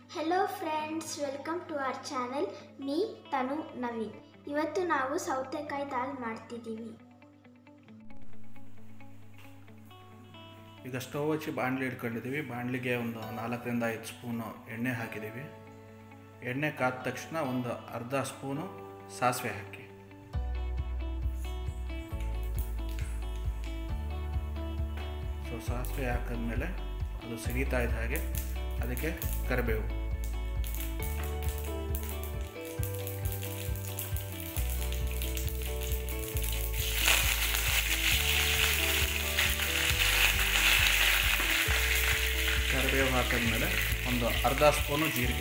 Hello friends welcome to our channel me Tanu Naveen ಇವತ್ತು ನಾವು ಸೌತೆಕಾಯಿ ದಾಲ್ ಮಾಡ್ತಿದ್ದೀವಿ ಈಗ ಸ್ಟವ್ ಹಚ್ಚಿ ಬಾಣಲಿ ಇಟ್ಕೊಂಡಿದ್ದೀವಿ ಬಾಣಲಿಗೆ ಒಂದು ನಾಲ್ಕರಿಂದ ಐದು ಸ್ಪೂನು ಎಣ್ಣೆ ಹಾಕಿದ್ದೀವಿ ಎಣ್ಣೆ ಕಾದ ತಕ್ಷಣ ಒಂದು ಅರ್ಧ ಸ್ಪೂನು ಸಾಸಿವೆ ಹಾಕಿ ಸೊ ಸಾಸಿವೆ ಹಾಕಿದ್ಮೇಲೆ ಅದು ಸಿಡಿತಾ ಇದ್ದ ಹಾಗೆ ಅದಕ್ಕೆ ಕರಿಬೇವು ಕರಿಬೇವು ಹಾಕಿದ್ಮೇಲೆ ಒಂದು ಅರ್ಧ ಸ್ಪೂನು ಜೀರಿಗೆ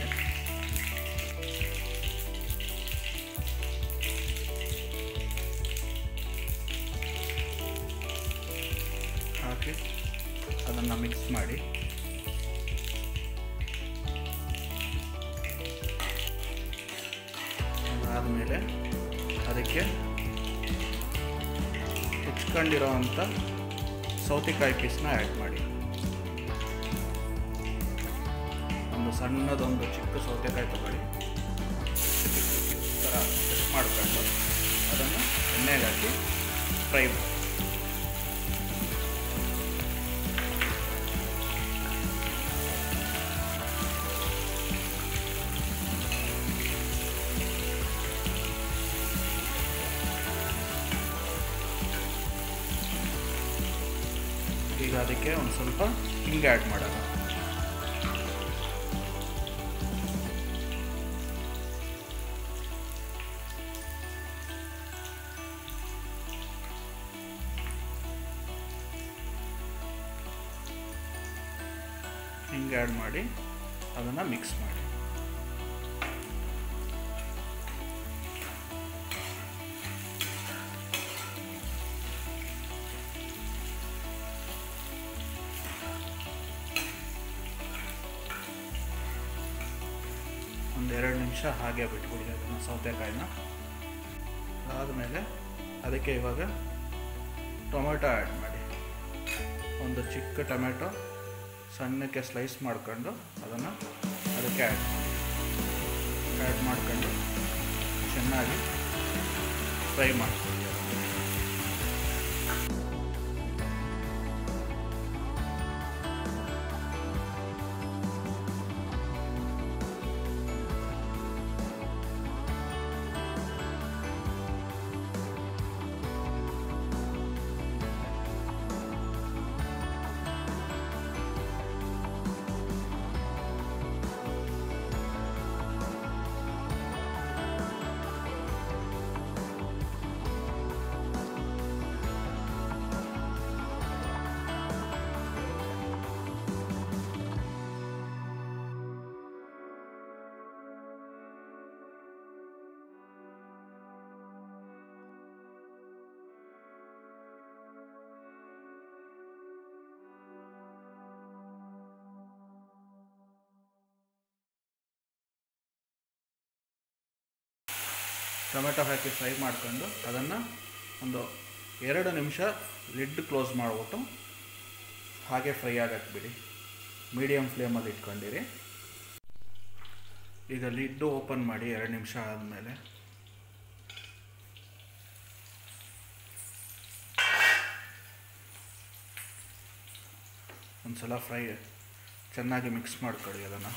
ಹಾಕಿ ಅದನ್ನು ಮಿಕ್ಸ್ ಮಾಡಿ ಅದಾದಮೇಲೆ ಅದಕ್ಕೆ ಹೆಚ್ಕೊಂಡಿರೋವಂಥ ಸೌತೆಕಾಯಿ ಪೀಸ್ನ ಆ್ಯಡ್ ಮಾಡಿ ಒಂದು ಸಣ್ಣದೊಂದು ಚಿಕ್ಕ ಸೌತೆಕಾಯಿ ತಗೊಳ್ಳಿ ಈ ಥರ ಕಟ್ ಮಾಡ್ಕೊಂಡು ಅದನ್ನು ಎಣ್ಣೆಗೆ ಹಾಕಿ ಫ್ರೈ ಮಾಡಿ ಈಗ ಅದಕ್ಕೆ ಒಂದು ಸ್ವಲ್ಪ ಹಿಂಗೆ ಆ್ಯಡ್ ಮಾಡೋಣ ಹಿಂಗೆ ಆ್ಯಡ್ ಮಾಡಿ ಅದನ್ನು ಮಿಕ್ಸ್ ಮಾಡಿ ಒಂದೆರಡು ನಿಮಿಷ ಹಾಗೆ ಬಿಟ್ಬಿಡಿ ಅದನ್ನು ಸೌತೆಕಾಯಿನ ಆದಮೇಲೆ ಅದಕ್ಕೆ ಇವಾಗ ಟೊಮೆಟೊ ಆ್ಯಡ್ ಮಾಡಿ ಒಂದು ಚಿಕ್ಕ ಟೊಮೆಟೊ ಸಣ್ಣಕ್ಕೆ ಸ್ಲೈಸ್ ಮಾಡ್ಕೊಂಡು ಅದನ್ನು ಅದಕ್ಕೆ ಆ್ಯಡ್ ಮಾಡಿ ಆ್ಯಡ್ ಮಾಡ್ಕೊಂಡು ಚೆನ್ನಾಗಿ ಫ್ರೈ ಮಾಡ್ಕೊಳ್ಳಿ ಅದನ್ನು. ಟೊಮೆಟೊ ಹಾಕಿ ಫ್ರೈ ಮಾಡ್ಕೊಂಡು ಅದನ್ನು ಒಂದು ಎರಡು ನಿಮಿಷ ಲಿಡ್ ಕ್ಲೋಸ್ ಮಾಡಿಬಿಟ್ಟು ಹಾಗೆ ಫ್ರೈ ಆಗಕ್ಕೆ ಬಿಡಿ ಮೀಡಿಯಮ್ ಫ್ಲೇಮಲ್ಲಿ ಇಟ್ಕೊಂಡಿರಿ ಈಗ ಲಿಡ್ಡು ಓಪನ್ ಮಾಡಿ ಎರಡು ನಿಮಿಷ ಆದಮೇಲೆ ಒಂದು ಸಲ ಫ್ರೈ ಚೆನ್ನಾಗಿ ಮಿಕ್ಸ್ ಮಾಡ್ಕೊಳ್ಳಿ ಅದನ್ನು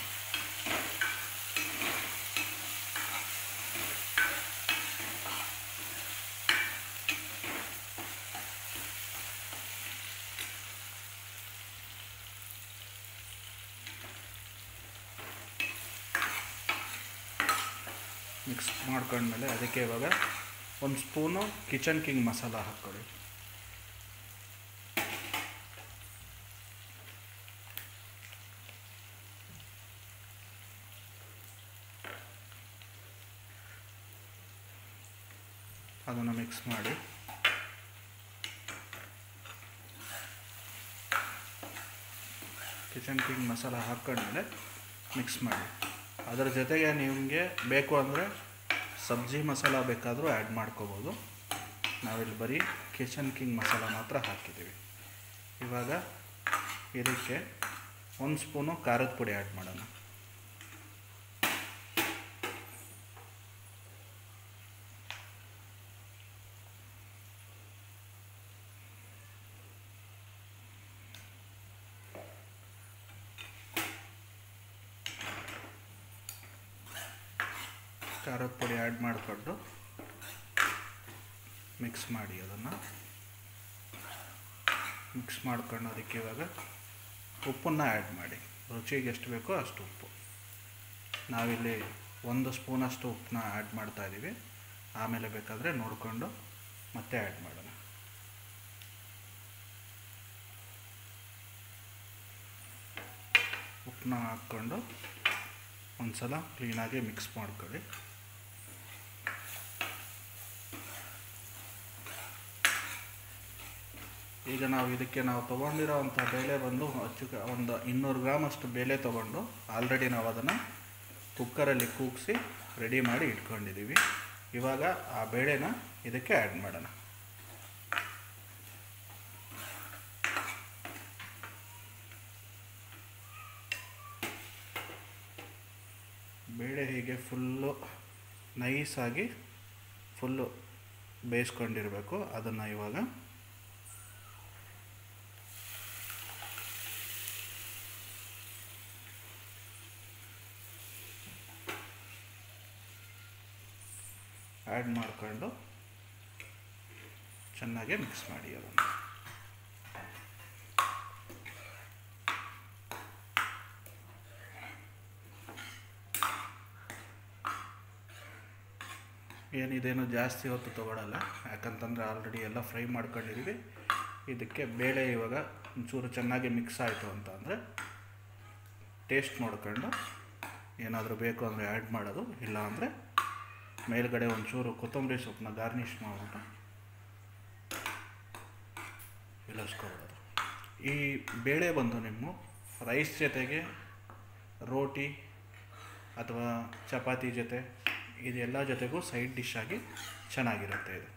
ಮಿಕ್ಸ್ ಮಾಡ್ಕೊಂಡ್ಮೇಲೆ ಅದಕ್ಕೆ ಇವಾಗ ಒಂದು ಸ್ಪೂನು ಕಿಚನ್ ಕಿಂಗ್ ಮಸಾಲ ಹಾಕ್ಕೊಳ್ಳಿ ಅದನ್ನು ಮಿಕ್ಸ್ ಮಾಡಿ ಕಿಚನ್ ಕಿಂಗ್ ಮಸಾಲ ಹಾಕ್ಕೊಂಡ್ಮೇಲೆ ಮಿಕ್ಸ್ ಮಾಡಿ ಅದರ ಜೊತೆಗೆ ನಿಮಗೆ ಬೇಕು ಅಂದರೆ ಸಬ್ಜಿ ಮಸಾಲ ಬೇಕಾದರೂ ಆ್ಯಡ್ ಮಾಡ್ಕೋಬೋದು ನಾವಿಲ್ಲಿ ಬರೀ ಕಿಚನ್ ಕಿಂಗ್ ಮಸಾಲ ಮಾತ್ರ ಹಾಕಿದ್ದೀವಿ ಇವಾಗ ಇದಕ್ಕೆ ಒಂದು ಸ್ಪೂನು ಖಾರದ ಪುಡಿ ಆ್ಯಡ್ ಮಾಡೋಣ ಖಾರದ ಪುಡಿ ಆ್ಯಡ್ ಮಾಡಿಕೊಂಡು ಮಿಕ್ಸ್ ಮಾಡಿ ಅದನ್ನು ಮಿಕ್ಸ್ ಮಾಡ್ಕೊಂಡು ಅದಕ್ಕೆ ಇವಾಗ ಉಪ್ಪನ್ನು ಆ್ಯಡ್ ಮಾಡಿ ರುಚಿಗೆ ಎಷ್ಟು ಬೇಕೋ ಅಷ್ಟು ಉಪ್ಪು ನಾವಿಲ್ಲಿ ಒಂದು ಸ್ಪೂನಷ್ಟು ಉಪ್ಪನ್ನ ಆ್ಯಡ್ ಮಾಡ್ತಾ ಇದ್ದೀವಿ ಆಮೇಲೆ ಬೇಕಾದರೆ ನೋಡಿಕೊಂಡು ಮತ್ತೆ ಆ್ಯಡ್ ಮಾಡೋಣ ಉಪ್ಪನ್ನ ಹಾಕ್ಕೊಂಡು ಒಂದು ಸಲ ಕ್ಲೀನಾಗಿ ಮಿಕ್ಸ್ ಮಾಡ್ಕೊಳ್ಳಿ ಈಗ ನಾವು ಇದಕ್ಕೆ ನಾವು ತೊಗೊಂಡಿರೋವಂಥ ಬೇಳೆ ಬಂದು ಅಚ್ಚು ಒಂದು ಇನ್ನೂರು ಗ್ರಾಮ್ ಅಷ್ಟು ಬೇಳೆ ತೊಗೊಂಡು ಆಲ್ರೆಡಿ ನಾವು ಅದನ್ನು ಕುಕ್ಕರಲ್ಲಿ ಕೂಗಿಸಿ ರೆಡಿ ಮಾಡಿ ಇಟ್ಕೊಂಡಿದ್ದೀವಿ ಇವಾಗ ಆ ಬೇಳೆನ ಇದಕ್ಕೆ ಆ್ಯಡ್ ಮಾಡೋಣ ಬೇಳೆ ಹೀಗೆ ಫುಲ್ಲು ನೈಸಾಗಿ ಫುಲ್ಲು ಬೇಯಿಸ್ಕೊಂಡಿರಬೇಕು ಅದನ್ನು ಇವಾಗ ಆ್ಯಡ್ ಮಾಡಿಕೊಂಡು ಚೆನ್ನಾಗಿ ಮಿಕ್ಸ್ ಮಾಡಿ ಅದನ್ನು ಏನಿದೇನು ಜಾಸ್ತಿ ಹೊತ್ತು ತೊಗೊಳಲ್ಲ ಯಾಕಂತಂದರೆ ಆಲ್ರೆಡಿ ಎಲ್ಲ ಫ್ರೈ ಮಾಡ್ಕೊಂಡಿದ್ದೀವಿ ಇದಕ್ಕೆ ಬೇಳೆ ಇವಾಗ ಒಂಚೂರು ಚೆನ್ನಾಗಿ ಮಿಕ್ಸ್ ಆಯಿತು ಅಂತ ಅಂದರೆ ಟೇಸ್ಟ್ ನೋಡ್ಕೊಂಡು ಏನಾದರೂ ಬೇಕು ಅಂದರೆ ಆ್ಯಡ್ ಮಾಡೋದು ಇಲ್ಲ ಅಂದರೆ ಮೇಲ್ಗಡೆ ಒಂಚೂರು ಕೊತ್ತಂಬರಿ ಸೊಪ್ಪನ್ನ ಗಾರ್ನಿಷ್ ಮಾಡಿಬಿಟ್ಟು ಇಳಿಸ್ಕೊಬಿಡೋದು ಈ ಬೇಳೆ ಬಂದು ನಿಮ್ಮ ರೈಸ್ ಜೊತೆಗೆ ರೋಟಿ ಅಥವಾ ಚಪಾತಿ ಜೊತೆ ಇದೆಲ್ಲ ಜೊತೆಗೂ ಸೈಡ್ ಡಿಶ್ ಆಗಿ ಚೆನ್ನಾಗಿರುತ್ತೆ ಇದು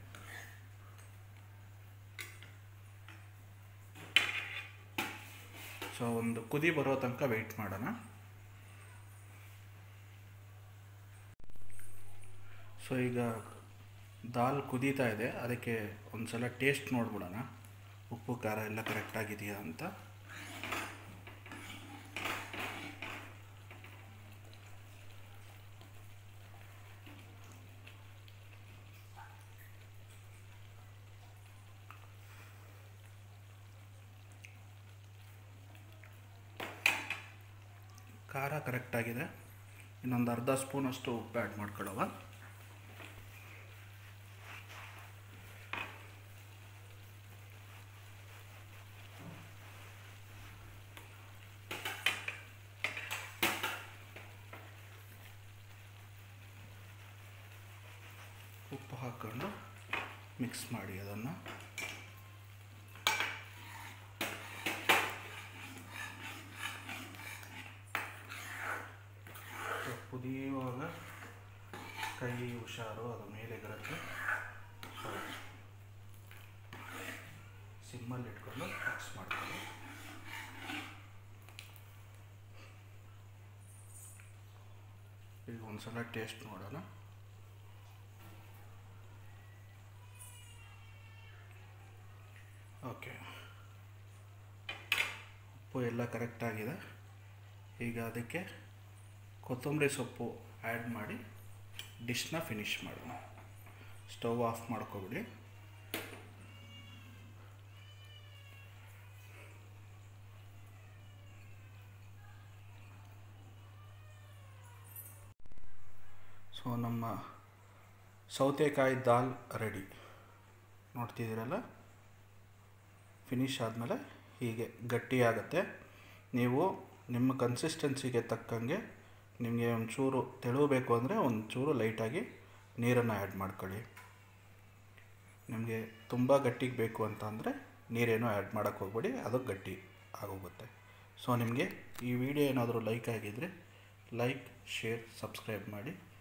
ಸೊ ಒಂದು ಕುದಿ ಬರೋ ತನಕ ವೆಯ್ಟ್ ಮಾಡೋಣ ಸೊ ಈಗ ದಾಲ್ ಕುದೀತಾ ಇದೆ ಅದಕ್ಕೆ ಒಂದು ಸಲ ಟೇಸ್ಟ್ ನೋಡ್ಬಿಡೋಣ ಉಪ್ಪು ಖಾರ ಎಲ್ಲ ಕರೆಕ್ಟಾಗಿದೆಯಾ ಅಂತ ಖಾರ ಕರೆಕ್ಟಾಗಿದೆ ಇನ್ನೊಂದು ಅರ್ಧ ಸ್ಪೂನಷ್ಟು ಉಪ್ಪು ಆ್ಯಡ್ ಮಾಡ್ಕೊಳ್ಳೋವ ಉಪ್ಪು ಹಾಕ್ಕೊಂಡು ಮಿಕ್ಸ್ ಮಾಡಿ ಅದನ್ನು ಕುದಿಯುವಾಗ ಕೈ ಹುಷಾರು ಅದು ಮೇಲೆ ಬರುತ್ತೆ ಸಿಮ್ಮಲ್ಲಿ ಇಟ್ಕೊಂಡು ಮಿಕ್ಸ್ ಮಾಡ್ಕೊಳ್ಳಿ ಈಗ ಒಂದ್ಸಲ ಟೇಸ್ಟ್ ನೋಡೋಣ ಓಕೆ ಉಪ್ಪು ಎಲ್ಲ ಕರೆಕ್ಟಾಗಿದೆ ಈಗ ಅದಕ್ಕೆ ಕೊತ್ತಂಬರಿ ಸೊಪ್ಪು ಆ್ಯಡ್ ಮಾಡಿ ಡಿಶ್ನ ಫಿನಿಷ್ ಮಾಡೋಣ ಸ್ಟವ್ ಆಫ್ ಮಾಡ್ಕೊಬಿಡಿ ಸೊ ನಮ್ಮ ಸೌತೆಕಾಯಿ ದಾಲ್ ರೆಡಿ ನೋಡ್ತಿದ್ದೀರಲ್ಲ ಫಿನಿಶ್ ಆದಮೇಲೆ ಹೀಗೆ ಗಟ್ಟಿಯಾಗುತ್ತೆ ನೀವು ನಿಮ್ಮ ಕನ್ಸಿಸ್ಟೆನ್ಸಿಗೆ ತಕ್ಕಂಗೆ ನಿಮಗೆ ಒಂಚೂರು ತೆಳು ಬೇಕು ಅಂದರೆ ಒಂಚೂರು ಲೈಟಾಗಿ ನೀರನ್ನು ಆ್ಯಡ್ ಮಾಡ್ಕೊಳ್ಳಿ ನಿಮಗೆ ತುಂಬ ಗಟ್ಟಿಗೆ ಬೇಕು ಅಂತ ಅಂದರೆ ನೀರೇನು ಆ್ಯಡ್ ಮಾಡೋಕ್ಕೆ ಹೋಗ್ಬೇಡಿ ಅದು ಗಟ್ಟಿ ಆಗೋಗುತ್ತೆ ಸೊ ನಿಮಗೆ ಈ ವಿಡಿಯೋ ಏನಾದರೂ ಲೈಕ್ ಆಗಿದ್ದರೆ ಲೈಕ್ ಶೇರ್ ಸಬ್ಸ್ಕ್ರೈಬ್ ಮಾಡಿ